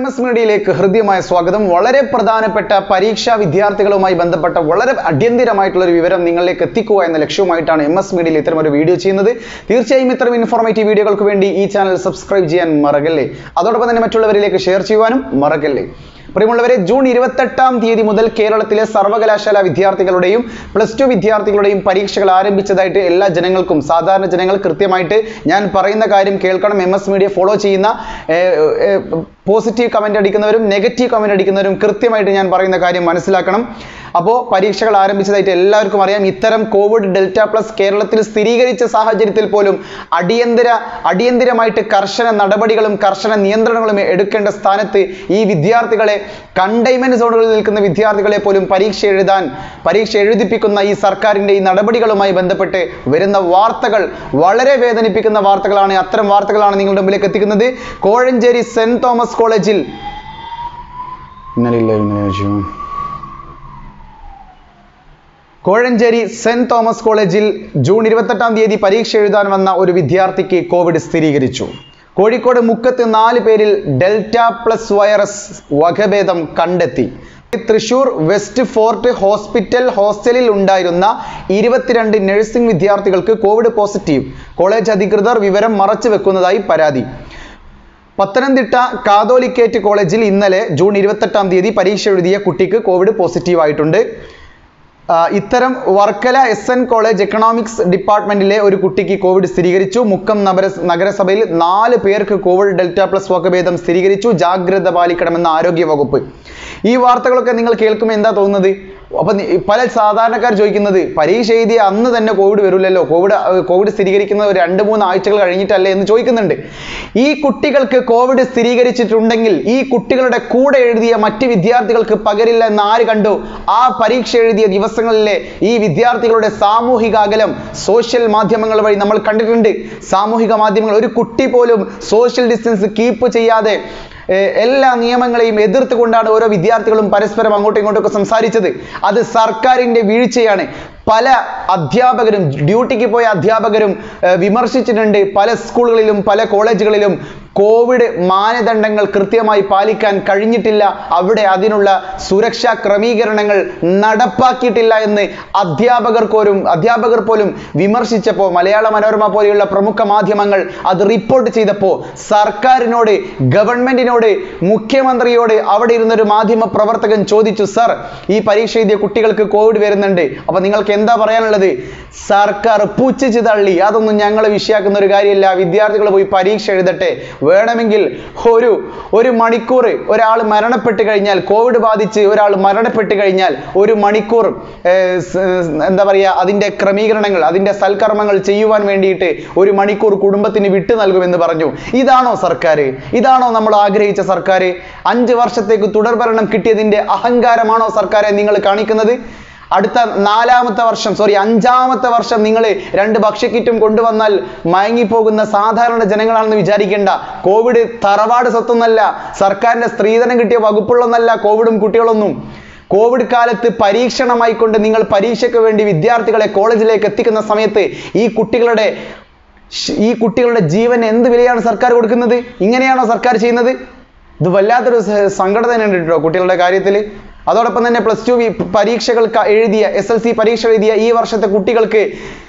S മീഡിയയിലേക്ക് ഹൃദ്യമായ സ്വാഗതം വളരെ പ്രധാനപ്പെട്ട പരീക്ഷാ വിദ്യാർത്ഥികളുമായി ബന്ധപ്പെട്ട വളരെ അടിയന്തിരമായിട്ടുള്ള ഒരു വിവരം നിങ്ങളിലേക്ക് എത്തിക്കുക എന്ന ലക്ഷ്യവുമായിട്ടാണ് എം എസ് മീഡിയയിൽ ഇത്തരം ഒരു വീഡിയോ ചെയ്യുന്നത് തീർച്ചയായും ഇത്തരം ഇൻഫോർമേറ്റീവ് വീഡിയോകൾക്ക് വേണ്ടി ഈ ചാനൽ സബ്സ്ക്രൈബ് ചെയ്യാൻ മറക്കല്ലേ അതോടൊപ്പം തന്നെ മറ്റുള്ളവരിലേക്ക് ഷെയർ ചെയ്യുവാനും മറക്കല്ലേ പ്രിയമുള്ളവരെ ജൂൺ ഇരുപത്തെട്ടാം തീയതി മുതൽ കേരളത്തിലെ സർവകലാശാല വിദ്യാർത്ഥികളുടെയും പ്ലസ് ടു വിദ്യാർത്ഥികളുടെയും പരീക്ഷകൾ ആരംഭിച്ചതായിട്ട് എല്ലാ ജനങ്ങൾക്കും സാധാരണ ജനങ്ങൾ കൃത്യമായിട്ട് ഞാൻ പറയുന്ന കാര്യം കേൾക്കണം എം എസ് മീഡിയ ഫോളോ ചെയ്യുന്ന പോസിറ്റീവ് കമന്റ് അടിക്കുന്നവരും നെഗറ്റീവ് കമന്റ് അടിക്കുന്നവരും കൃത്യമായിട്ട് ഞാൻ പറയുന്ന കാര്യം മനസ്സിലാക്കണം അപ്പോൾ പരീക്ഷകൾ ആരംഭിച്ചതായിട്ട് എല്ലാവർക്കും അറിയാം ഇത്തരം കോവിഡ് ഡെൽറ്റ പ്ലസ് കേരളത്തിൽ സ്ഥിരീകരിച്ച സാഹചര്യത്തിൽ പോലും അടിയന്തര അടിയന്തരമായിട്ട് കർശന നടപടികളും കർശന നിയന്ത്രണങ്ങളും എടുക്കേണ്ട സ്ഥാനത്ത് ഈ വിദ്യാർത്ഥികളെ കണ്ടെയ്ൻമെന്റ് സോണുകളിൽ നിൽക്കുന്ന വിദ്യാർത്ഥികളെ പോലും പരീക്ഷ എഴുതാൻ പരീക്ഷ എഴുതിപ്പിക്കുന്ന ഈ സർക്കാരിന്റെ ഈ നടപടികളുമായി ബന്ധപ്പെട്ട് വരുന്ന വാർത്തകൾ വളരെ വേദനിപ്പിക്കുന്ന വാർത്തകളാണ് അത്തരം വാർത്തകളാണ് നിങ്ങളുടെ മുമ്പിലേക്ക് എത്തിക്കുന്നത് കോഴഞ്ചേരി സെന്റ് തോമസ് കോളേജിൽ ഇന്നലെ കോഴഞ്ചേരി സെന്റ് തോമസ് കോളേജിൽ ജൂൺ ഇരുപത്തെട്ടാം തീയതി പരീക്ഷ എഴുതാൻ വന്ന ഒരു വിദ്യാർത്ഥിക്ക് കോവിഡ് സ്ഥിരീകരിച്ചു കോഴിക്കോട് മുക്കത്ത് നാല് പേരിൽ ഡെൽറ്റ പ്ലസ് വൈറസ് വകഭേദം കണ്ടെത്തി തൃശൂർ വെസ്റ്റ് ഫോർട്ട് ഹോസ്പിറ്റൽ ഹോസ്റ്റലിൽ ഉണ്ടായിരുന്ന ഇരുപത്തിരണ്ട് നഴ്സിംഗ് വിദ്യാർത്ഥികൾക്ക് കോവിഡ് പോസിറ്റീവ് കോളേജ് അധികൃതർ വിവരം മറച്ചു വെക്കുന്നതായി പരാതി പത്തനംതിട്ട കാതോലിക്കേറ്റ് കോളേജിൽ ഇന്നലെ ജൂൺ ഇരുപത്തെട്ടാം തീയതി പരീക്ഷ എഴുതിയ കുട്ടിക്ക് കോവിഡ് പോസിറ്റീവ് ആയിട്ടുണ്ട് ആ, ഇത്തരം Varkala S N college economics ഡിപ്പാർട്ട്മെന്റിലെ ഒരു കുട്ടിക്ക് കോവിഡ് സ്ഥിരീകരിച്ചു മുക്കം നഗര നഗരസഭയിൽ നാല് പേർക്ക് കോവിഡ് ഡെൽറ്റ പ്ലസ് വകഭേദം സ്ഥിരീകരിച്ചു ജാഗ്രത പാലിക്കണമെന്ന് ആരോഗ്യ വകുപ്പ് ഈ വാർത്തകളൊക്കെ നിങ്ങൾ കേൾക്കുമ്പോൾ എന്താ തോന്നുന്നത് അപ്പൊ നി- പല സാധാരണക്കാർ ചോദിക്കുന്നത് പരീക്ഷ എഴുതിയ അന്ന് തന്നെ കോവിഡ് വരില്ലല്ലോ കോവിഡ് അഹ് കോവിഡ് സ്ഥിരീകരിക്കുന്നത് ഒരു രണ്ട് മൂന്ന് ആഴ്ചകൾ കഴിഞ്ഞിട്ടല്ലേ എന്ന് ചോദിക്കുന്നുണ്ട് ഈ കുട്ടികൾക്ക് കോവിഡ് സ്ഥിരീകരിച്ചിട്ടുണ്ടെങ്കിൽ ഈ കുട്ടികളുടെ കൂടെ എഴുതിയ മറ്റ് വിദ്യാർത്ഥികൾക്ക് പകരില്ല എന്ന് ആര് കണ്ടു ആ പരീക്ഷ എഴുതിയ ദിവസങ്ങളിലെ ഈ വിദ്യാർത്ഥികളുടെ സാമൂഹിക അകലം സോഷ്യൽ മാധ്യമങ്ങൾ വഴി നമ്മൾ കണ്ടിട്ടുണ്ട് സാമൂഹിക മാധ്യമങ്ങൾ ഒരു കുട്ടി പോലും സോഷ്യൽ ഡിസ്റ്റൻസ് കീപ്പ് ചെയ്യാതെ ഏർ എല്ലാ നിയമങ്ങളെയും എതിർത്തുകൊണ്ടാണ് ഓരോ വിദ്യാർത്ഥികളും പരസ്പരം അങ്ങോട്ടും ഇങ്ങോട്ടൊക്കെ സംസാരിച്ചത് അത് സർക്കാരിന്റെ വീഴ്ചയാണ് പല അധ്യാപകരും ഡ്യൂട്ടിക്ക് പോയ അധ്യാപകരും ഏർ വിമർശിച്ചിട്ടുണ്ട് പല സ്കൂളുകളിലും പല കോളേജുകളിലും കോവിഡ് മാനദണ്ഡങ്ങൾ കൃത്യമായി പാലിക്കാൻ കഴിഞ്ഞിട്ടില്ല അവിടെ അതിനുള്ള സുരക്ഷാ ക്രമീകരണങ്ങൾ നടപ്പാക്കിയിട്ടില്ല എന്ന് അധ്യാപകർ പോലും അധ്യാപകർ പോലും വിമർശിച്ചപ്പോൾ മലയാള മനോരമ പോലെയുള്ള പ്രമുഖ മാധ്യമങ്ങൾ അത് റിപ്പോർട്ട് ചെയ്തപ്പോൾ സർക്കാരിനോട് ഗവൺമെന്റിനോട് മുഖ്യമന്ത്രിയോട് അവിടെ ഇരുന്നൊരു മാധ്യമ പ്രവർത്തകൻ ചോദിച്ചു സർ ഈ പരീക്ഷ എഴുതിയ കുട്ടികൾക്ക് കോവിഡ് വരുന്നുണ്ട് അപ്പൊ നിങ്ങൾക്ക് എന്താ പറയാനുള്ളത് സർക്കാർ പുച്ഛിച്ച് തള്ളി അതൊന്നും ഞങ്ങൾ വിഷയാക്കുന്ന ഒരു കാര്യമില്ല വിദ്യാർത്ഥികൾ പോയി പരീക്ഷ എഴുതട്ടെ വേണമെങ്കിൽ ഒരു ഒരു മണിക്കൂർ ഒരാൾ മരണപ്പെട്ട് കഴിഞ്ഞാൽ കോവിഡ് ബാധിച്ച് ഒരാൾ മരണപ്പെട്ട് കഴിഞ്ഞാൽ ഒരു മണിക്കൂർ ഏർ, സ്- എന്താ പറയുക അതിന്റെ ക്രമീകരണങ്ങൾ അതിന്റെ സൽക്കർമ്മങ്ങൾ ചെയ്യുവാൻ വേണ്ടിയിട്ട് ഒരു മണിക്കൂർ കുടുംബത്തിന് വിട്ടു നൽകുമെന്ന് പറഞ്ഞു ഇതാണോ സർക്കാർ ഇതാണോ നമ്മൾ ആഗ്രഹിച്ച സർക്കാർ അഞ്ച് വർഷത്തേക്ക് തുടർഭരണം കിട്ടിയതിന്റെ അഹങ്കാരമാണോ സർക്കാരെ നിങ്ങൾ കാണിക്കുന്നത് അടുത്ത നാലാമത്തെ വർഷം സോറി അഞ്ചാമത്തെ വർഷം നിങ്ങൾ രണ്ട് ഭക്ഷ്യക്കിറ്റും കൊണ്ടുവന്നാൽ മയങ്ങിപ്പോകുന്ന സാധാരണ ജനങ്ങളാണെന്ന് വിചാരിക്കേണ്ട കോവിഡ് തറവാട് സ്വത്തൊന്നല്ല സർക്കാരിന്റെ സ്ത്രീധനം കിട്ടിയ വകുപ്പുള്ളൊന്നല്ല കോവിഡും കുട്ടികളൊന്നും കോവിഡ് കാലത്ത് പരീക്ഷണമായിക്കൊണ്ട് നിങ്ങൾ പരീക്ഷയ്ക്ക് വേണ്ടി വിദ്യാർത്ഥികളെ കോളേജിലേക്ക് എത്തിക്കുന്ന സമയത്ത് ഈ കുട്ടികളുടെ ശ്- ഈ കുട്ടികളുടെ ജീവൻ എന്ത് വിലയാണ് സർക്കാർ കൊടുക്കുന്നത് ഇങ്ങനെയാണോ സർക്കാർ ചെയ്യുന്നത് ഇത് വല്ലാത്തൊരു സ- സങ്കടം തന്നെയുണ്ട് കേട്ടോ കുട്ടികളുടെ കാര്യത്തിൽ അതോടൊപ്പം തന്നെ പ്ലസ് ടു പരീക്ഷകൾ ക- എഴുതിയ എസ് എൽ സി പരീക്ഷ എഴുതിയ ഈ വർഷത്തെ കുട്ടികൾക്ക്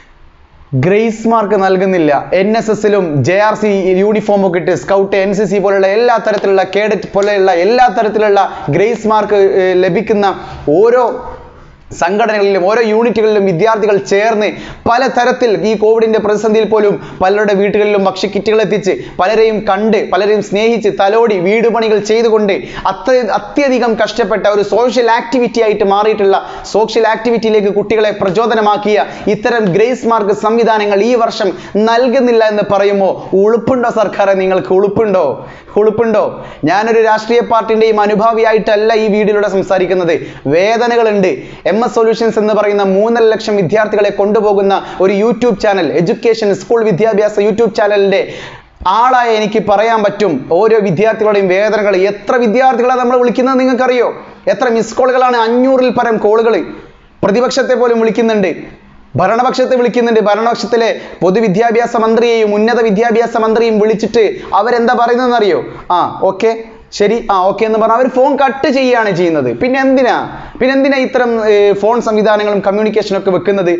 ഗ്രേസ് മാർക്ക് നൽകുന്നില്ല എൻ എസ് എസിലും ജെ ആർ സി യൂണിഫോം ഒക്കെ ഇട്ട് സ്കൗട്ട് എൻ സി സി പോലെയുള്ള എല്ലാ തരത്തിലുള്ള കേഡറ്റ് പോലെയുള്ള എല്ലാ തരത്തിലുള്ള ഗ്രേസ് മാർക്ക് ലഭിക്കുന്ന ഓരോ സംഘടനകളിലും ഓരോ യൂണിറ്റുകളിലും വിദ്യാർത്ഥികൾ ചേർന്ന് പലതരത്തിൽ ഈ കോവിഡിന്റെ പ്രതിസന്ധിയിൽ പോലും പലരുടെ വീടുകളിലും ഭക്ഷ്യക്കിറ്റുകൾ എത്തിച്ച് പലരെയും കണ്ട് പലരെയും സ്നേഹിച്ച് തലോടി വീട് പണികൾ ചെയ്തുകൊണ്ട് അത്ര അത്യധികം കഷ്ടപ്പെട്ട ഒരു സോഷ്യൽ ആക്ടിവിറ്റി ആയിട്ട് മാറിയിട്ടുള്ള സോഷ്യൽ ആക്ടിവിറ്റിയിലേക്ക് കുട്ടികളെ പ്രചോദനമാക്കിയ ഇത്തരം ഗ്രേസ് മാർക്ക് സംവിധാനങ്ങൾ ഈ വർഷം നൽകുന്നില്ല എന്ന് പറയുമ്പോൾ ഉളുപ്പുണ്ടോ സർക്കാരെ നിങ്ങൾക്ക് ഉളുപ്പുണ്ടോ ഉളുപ്പുണ്ടോ ഞാനൊരു രാഷ്ട്രീയ പാർട്ടിന്റെയും അനുഭാവിയായിട്ടല്ല ഈ വീഡിയോയിലൂടെ സംസാരിക്കുന്നത് വേദനകളുണ്ട് എം എസ് സൊല്യൂഷൻസ് എന്ന് പറയുന്ന മൂന്നര ലക്ഷം വിദ്യാർത്ഥികളെ കൊണ്ടുപോകുന്ന ഒരു യൂട്യൂബ് ചാനൽ എഡ്യൂക്കേഷൻ സ്കൂൾ വിദ്യാഭ്യാസ യൂട്യൂബ് ചാനലിന്റെ ആളായ എനിക്ക് പറയാൻ പറ്റും ഓരോ വിദ്യാർത്ഥികളുടെയും വേദനകൾ എത്ര വിദ്യാർത്ഥികളാണ് നമ്മൾ വിളിക്കുന്നത് നിങ്ങൾക്കറിയോ എത്ര മിസ് കോളുകളാണ് അഞ്ഞൂറിൽ പരം കോളുകൾ പ്രതിപക്ഷത്തെ പോലും വിളിക്കുന്നുണ്ട് ഭരണപക്ഷത്തെ വിളിക്കുന്നുണ്ട് ഭരണപക്ഷത്തിലെ പൊതുവിദ്യാഭ്യാസ മന്ത്രിയെയും ഉന്നത വിദ്യാഭ്യാസ മന്ത്രിയും വിളിച്ചിട്ട് അവരെന്താ പറയുന്നതെന്ന് അറിയോ ആ ഓക്കെ ശരി ആ ഓക്കെ എന്ന് പറഞ്ഞാൽ അവർ ഫോൺ കട്ട് ചെയ്യുകയാണ് ചെയ്യുന്നത് പിന്നെ എന്തിനാ പിന്നെ എന്തിനാ ഇത്തരം ഏർ, ഫോൺ സംവിധാനങ്ങളും കമ്മ്യൂണിക്കേഷനും ഒക്കെ വെക്കുന്നത്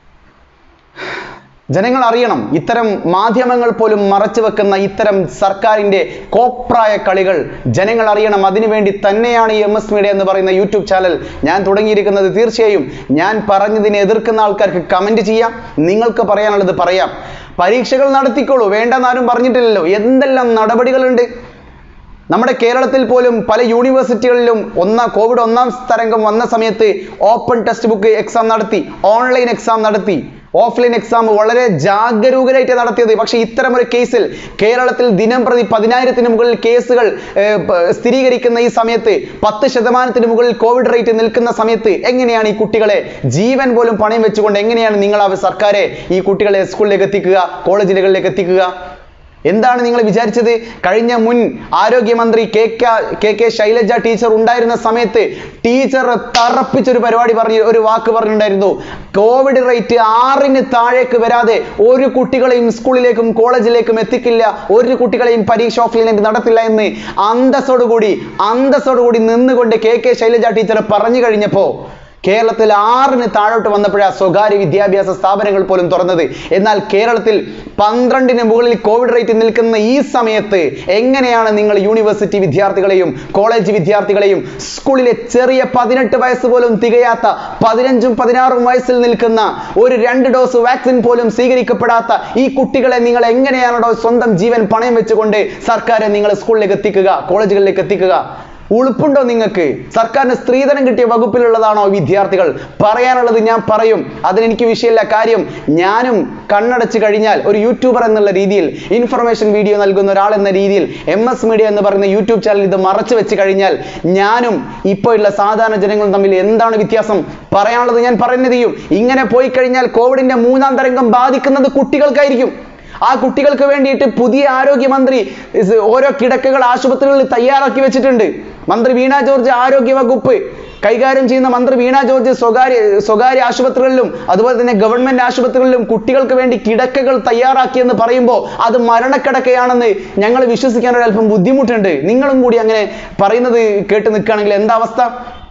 ജനങ്ങൾ അറിയണം ഇത്തരം മാധ്യമങ്ങൾ പോലും മറച്ചു വെക്കുന്ന ഇത്തരം സർക്കാരിന്റെ കോപ്രായ കളികൾ ജനങ്ങൾ അറിയണം അതിനുവേണ്ടി തന്നെയാണ് ഈ എം എസ് മീഡിയ എന്ന് പറയുന്ന യൂട്യൂബ് ചാനൽ ഞാൻ തുടങ്ങിയിരിക്കുന്നത് തീർച്ചയായും ഞാൻ പറഞ്ഞതിനെ എതിർക്കുന്ന ആൾക്കാർക്ക് കമന്റ് ചെയ്യാം നിങ്ങൾക്ക് പറയാനുള്ളത് പറയാം പരീക്ഷകൾ നടത്തിക്കോളൂ വേണ്ടെന്നാരും പറഞ്ഞിട്ടില്ലല്ലോ എന്തെല്ലാം നടപടികളുണ്ട് നമ്മുടെ കേരളത്തിൽ പോലും പല യൂണിവേഴ്സിറ്റികളിലും ഒന്നാം കോവിഡ് ഒന്നാം തരംഗം വന്ന സമയത്ത് ഓപ്പൺ ടെക്സ്റ്റ് ബുക്ക് എക്സാം നടത്തി ഓൺലൈൻ എക്സാം നടത്തി ഓഫ്ലൈൻ എക്സാം വളരെ ജാഗരൂകരായിട്ട് നടത്തിയത് പക്ഷേ ഇത്തരം ഒരു കേസിൽ കേരളത്തിൽ ദിനം പ്രതി പതിനായിരത്തിന് മുകളിൽ കേസുകൾ ഏർ, പ- സ്ഥിരീകരിക്കുന്ന ഈ സമയത്ത് പത്ത് ശതമാനത്തിന് മുകളിൽ കോവിഡ് റേറ്റ് നിൽക്കുന്ന സമയത്ത് എങ്ങനെയാണ് ഈ കുട്ടികളെ ജീവൻ പോലും പണയം വെച്ചുകൊണ്ട് എങ്ങനെയാണ് നിങ്ങൾ ആ സർക്കാരെ ഈ കുട്ടികളെ സ്കൂളിലേക്ക് എത്തിക്കുക കോളേജുകളിലേക്ക് എത്തിക്കുക എന്താണ് നിങ്ങൾ വിചാരിച്ചത് കഴിഞ്ഞ മുൻ ആരോഗ്യമന്ത്രി കെ ക- കെ കെ ശൈലജ ടീച്ചർ ഉണ്ടായിരുന്ന സമയത്ത് ടീച്ചർ തറപ്പിച്ചൊരു പരിപാടി പറഞ്ഞ് ഒരു വാക്ക് പറഞ്ഞിട്ടുണ്ടായിരുന്നു കോവിഡ് റേറ്റ് ആറിന് താഴേക്ക് വരാതെ ഒരു കുട്ടികളെയും സ്കൂളിലേക്കും കോളേജിലേക്കും എത്തിക്കില്ല ഒരു കുട്ടികളെയും പരീക്ഷ ഓഫ്ലൈനായിട്ട് നടത്തില്ല എന്ന് അന്തസ്സോടുകൂടി അന്തസ്സോടുകൂടി നിന്നുകൊണ്ട് കെ കെ ശൈലജ ടീച്ചർ പറഞ്ഞു കഴിഞ്ഞപ്പോ കേരളത്തിൽ ആറിന് താഴോട്ട് വന്നപ്പോഴാണ് സ്വകാര്യ വിദ്യാഭ്യാസ സ്ഥാപനങ്ങൾ പോലും തുറന്നത് എന്നാൽ കേരളത്തിൽ പന്ത്രണ്ടിന് മുകളിൽ കോവിഡ് റേറ്റ് നിൽക്കുന്ന ഈ സമയത്ത് എങ്ങനെയാണ് നിങ്ങൾ യൂണിവേഴ്സിറ്റി വിദ്യാർത്ഥികളെയും കോളേജ് വിദ്യാർത്ഥികളെയും സ്കൂളിലെ ചെറിയ പതിനെട്ട് വയസ്സ് പോലും തികയാത്ത പതിനഞ്ചും പതിനാറും വയസ്സിൽ നിൽക്കുന്ന ഒരു രണ്ട് ഡോസ് വാക്സിൻ പോലും സ്വീകരിക്കപ്പെടാത്ത ഈ കുട്ടികളെ നിങ്ങൾ എങ്ങനെയാണോ സ്വന്തം ജീവൻ പണയം വെച്ചുകൊണ്ട് സർക്കാരെ നിങ്ങൾ സ്കൂളിലേക്ക് എത്തിക്കുക കോളേജുകളിലേക്ക് എത്തിക്കുക ഉളുപ്പുണ്ടോ നിങ്ങൾക്ക് സർക്കാരിന് സ്ത്രീധനം കിട്ടിയ വകുപ്പിലുള്ളതാണോ വിദ്യാർത്ഥികൾ പറയാനുള്ളത് ഞാൻ പറയും അതിനെനിക്ക് വിഷയമില്ല കാര്യം ഞാനും കണ്ണടച്ച് കഴിഞ്ഞാൽ ഒരു യൂട്യൂബർ എന്നുള്ള രീതിയിൽ ഇൻഫർമേഷൻ വീഡിയോ നൽകുന്ന ഒരാൾ എന്ന രീതിയിൽ എം എസ് മീഡിയ എന്ന് പറയുന്ന യൂട്യൂബ് ചാനൽ ഇത് മറച്ചു വെച്ച് കഴിഞ്ഞാൽ ഞാനും ഇപ്പോൾ ഉള്ള സാധാരണ ജനങ്ങളും തമ്മിൽ എന്താണ് വ്യത്യാസം പറയാനുള്ളത് ഞാൻ പറയുന്നത് ചെയ്യും ഇങ്ങനെ പോയി കഴിഞ്ഞാൽ കോവിഡിന്റെ മൂന്നാം തരംഗം ബാധിക്കുന്നത് കുട്ടികൾക്കായിരിക്കും ആ കുട്ടികൾക്ക് വേണ്ടിയിട്ട് പുതിയ ആരോഗ്യമന്ത്രി ഇസ് ഓരോ കിടക്കകൾ ആശുപത്രികളിൽ തയ്യാറാക്കി വെച്ചിട്ടുണ്ട് മന്ത്രി വീണ ജോർജ് ആരോഗ്യ വകുപ്പ് കൈകാര്യം ചെയ്യുന്ന മന്ത്രി വീണ ജോർജ് സ്വകാര്യ സ്വകാര്യ ആശുപത്രികളിലും അതുപോലെ തന്നെ ഗവൺമെന്റ് ആശുപത്രികളിലും കുട്ടികൾക്ക് വേണ്ടി കിടക്കകൾ തയ്യാറാക്കിയെന്ന് പറയുമ്പോൾ അത് മരണക്കിടക്കയാണെന്ന് ഞങ്ങൾ വിശ്വസിക്കാൻ ഒരു അല്പം ബുദ്ധിമുട്ടുണ്ട് നിങ്ങളും കൂടി അങ്ങനെ പറയുന്നത് കേട്ട് നിൽക്കുകയാണെങ്കിൽ എന്താ അവസ്ഥ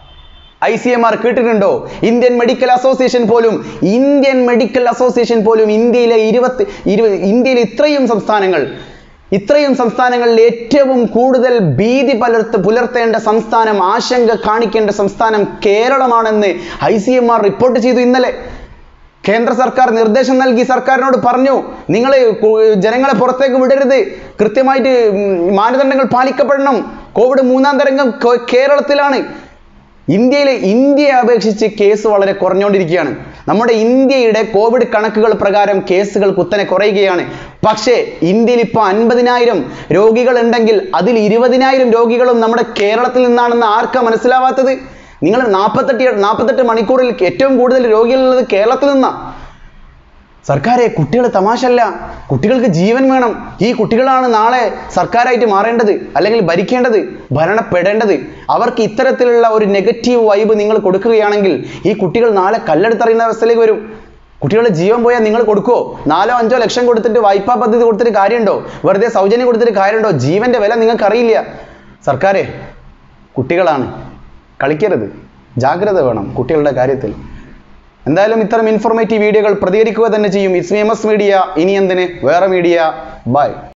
ഐ സി എം ആർ കേട്ടിട്ടുണ്ടോ ഇന്ത്യൻ മെഡിക്കൽ അസോസിയേഷൻ പോലും ഇന്ത്യൻ മെഡിക്കൽ അസോസിയേഷൻ പോലും ഇന്ത്യയിലെ ഇരുപത്തി ഇരുപത് ഇന്ത്യയിലെ ഇത്രയും സംസ്ഥാനങ്ങൾ ഇത്രയും സംസ്ഥാനങ്ങളിൽ ഏറ്റവും കൂടുതൽ ഭീതി പുലർത്ത് പുലർത്തേണ്ട സംസ്ഥാനം ആശങ്ക കാണിക്കേണ്ട സംസ്ഥാനം കേരളമാണെന്ന് I C M R report ചെയ്തു ഇന്നലെ കേന്ദ്ര സർക്കാർ നിർദ്ദേശം നൽകി സർക്കാരിനോട് പറഞ്ഞു നിങ്ങൾ ജനങ്ങളെ പുറത്തേക്ക് വിടരുത് കൃത്യമായിട്ട് ഉം, മാനദണ്ഡങ്ങൾ പാലിക്കപ്പെടണം കോവിഡ് മൂന്നാം തരംഗം കോ- കേരളത്തിലാണ് ഇന്ത്യയിലെ ഇന്ത്യയെ അപേക്ഷിച്ച് കേസ് വളരെ കുറഞ്ഞുകൊണ്ടിരിക്കുകയാണ് നമ്മുടെ ഇന്ത്യയുടെ കോവിഡ് കണക്കുകൾ പ്രകാരം കേസുകൾ കുത്തനെ കുറയുകയാണ് പക്ഷേ ഇന്ത്യയിൽ ഇപ്പോൾ അൻപതിനായിരം രോഗികൾ ഉണ്ടെങ്കിൽ അതിൽ ഇരുപതിനായിരം രോഗികളും നമ്മുടെ കേരളത്തിൽ നിന്നാണെന്ന് ആർക്കാ മനസ്സിലാവാത്തത് നിങ്ങൾ നാൽപ്പത്തെട്ട് നാൽപ്പത്തെട്ട് മണിക്കൂറിൽ ഏറ്റവും കൂടുതൽ രോഗികളുള്ളത് കേരളത്തിൽ നിന്നാണ് സർക്കാരെ കുട്ടികൾ തമാശല്ല കുട്ടികൾക്ക് ജീവൻ വേണം ഈ കുട്ടികളാണ് നാളെ സർക്കാരായിട്ട് മാറേണ്ടത് അല്ലെങ്കിൽ ഭരിക്കേണ്ടത് ഭരണപ്പെടേണ്ടത് അവർക്ക് ഇത്തരത്തിലുള്ള ഒരു നെഗറ്റീവ് വൈബ് നിങ്ങൾ കൊടുക്കുകയാണെങ്കിൽ ഈ കുട്ടികൾ നാളെ കല്ലെടുത്തറിയുന്ന അവസ്ഥയിലേക്ക് വരും കുട്ടികളുടെ ജീവൻ പോയാൽ നിങ്ങൾ കൊടുക്കുമോ നാലോ അഞ്ചോ ലക്ഷം കൊടുത്തിട്ട് വായ്പാ പദ്ധതി കൊടുത്തിട്ട് കാര്യമുണ്ടോ വെറുതെ സൗജന്യം കൊടുത്തിട്ട് കാര്യമുണ്ടോ ജീവന്റെ വില നിങ്ങൾക്ക് അറിയില്ല സർക്കാരെ കുട്ടികളാണ് കളിക്കരുത് ജാഗ്രത വേണം കുട്ടികളുടെ കാര്യത്തിൽ എന്തായാലും ഇത്തരം ഇൻഫോർമേറ്റീവ് വീഡിയോകൾ പ്രതികരിക്കുക തന്നെ ചെയ്യും ഇറ്റ്സ് എം എസ് മീഡിയ ഇനി എന്തിന് വേറെ മീഡിയ ബൈ